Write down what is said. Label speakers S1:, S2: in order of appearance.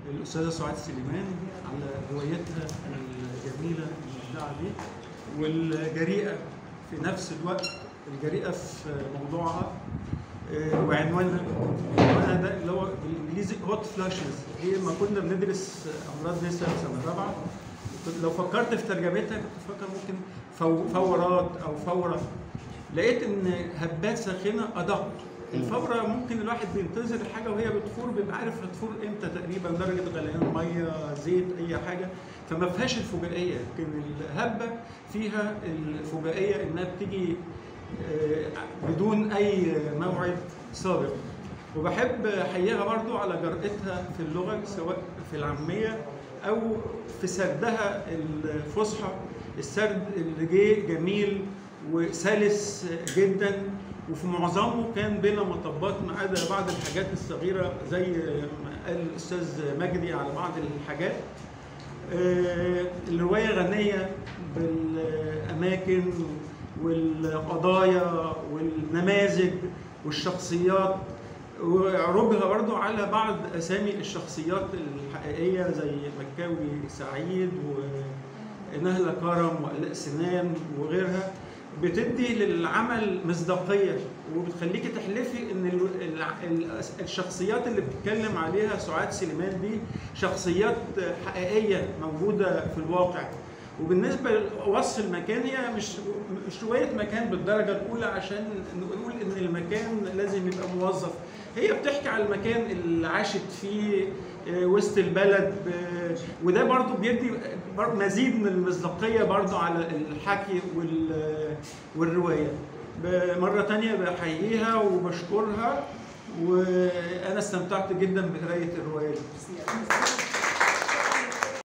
S1: الاستاذه سعاد سليمان على روايتها الجميله المبدعه دي والجريئه في نفس الوقت الجريئه في موضوعها آه، وعنوانها عنوانها ده اللي هو بالانجليزي هوت فلاشز هي ما كنا بندرس امراض نساء في سنه رابعه كنت- لو فكرت في ترجمتها كنت فاكر ممكن فو- فورات او فوره لقيت ان هبات ساخنه ادق الفوره ممكن الواحد بينتظر حاجه وهي بتفور بيبقى عارف هتفور امتى تقريبا درجه غليان ميه زيت اي حاجه فما فيهاش الفجائيه لكن الهبه فيها الفجائيه انها بتيجي آه، بدون اي موعد سابق وبحب احييها برضو على جرأتها في اللغه سواء في العاميه او في سردها الفصحى السرد اللي جه جميل وسلس جدا وفي معظمه كان بلا مطبات ما عدا بعض الحاجات الصغيره زي ما قال الاستاذ مجدي على بعض الحاجات آه، الروايه غنيه بالاماكن والقضايا والنماذج والشخصيات وعرضها برضو على بعض اسامي الشخصيات الحقيقيه زي مكاوي سعيد ونهله كرم وآلاء سنان وغيرها بتدي للعمل مصداقيه وبتخليكي تحلفي ان ال- ال- ال- الشخصيات اللي بتتكلم عليها سعاد سليمان دي شخصيات حقيقيه موجوده في الواقع وبالنسبه لوصف المكان هي مش مش روايه مكان بالدرجه الاولى عشان نقول ان المكان لازم يبقى موظف هي بتحكي على المكان اللي عاشت فيه آه، وسط البلد آه، وده برضو بيدي بر- مزيد من المصداقيه برضو على الحكي وال- والروايه ب- مره تانية بحييها وبشكرها وانا استمتعت جدا بقرايه الروايه دي